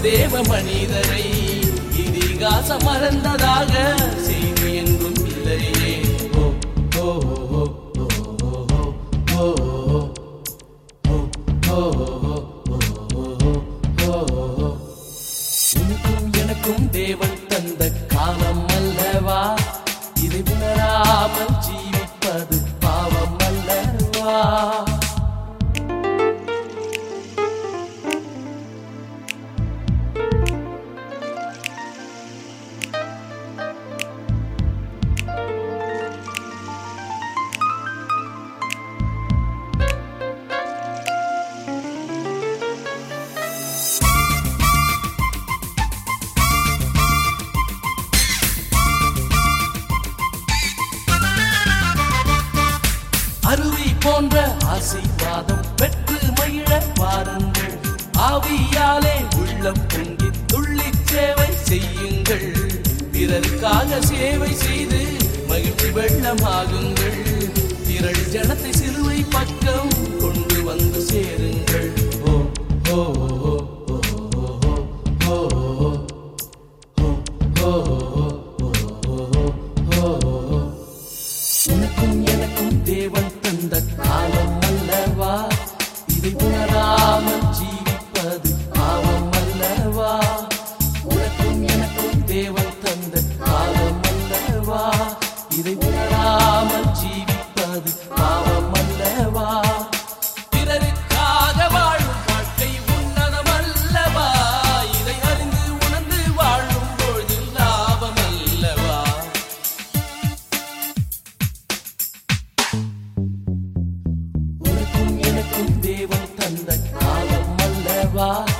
தேவ மனிதரை இதிகாசம் மறந்ததாக செய்தி எங்கும் இல்லையே ஓ ஓ ஓ ஓ ஓ ஓ ஓ ஓ உனக்கும் எனக்கும் தேவன் தந்த காலம் அல்லவா இதை உணராமல் ஜீவிப்பது பாவம் அல்லவா அருவி போன்ற ஆசீர்வாதம் பெற்று மகிழ வாருங்கள் ஆவியாலே உள்ளம் பொங்கி துள்ளி சேவை செய்யுங்கள் பிறருக்காக சேவை செய்து மகிழ்ச்சி வெள்ளமாகுங்கள் திரள் ஜனத்தை சிலுவை பக்கம் கொண்டு வந்து சேருங்கள் ஓ ஓ ஓ ஓ ஓ ஓ ஓ ஓ ஓ உனக்கும் எனக்கும் தேவன் தந்த காலம் அல்லவா இதை உணராமல் ஜீவிப்பது பாவம் அல்லவா உனக்கும் எனக்கும் தேவன் தந்த காலம் அல்லவா இதை உணராமல் ஜீவிப்பது பாவம் அல்லவா பிறருக்காக வாழும் வாழ்க்கை உன்னதம் அல்லவா இதை அறிந்து உணர்ந்து வாழும் பொழுது லாபம் அல்லவா உனக்கும் எனக்கும் தேவன் தந்த காலம் அல்லவா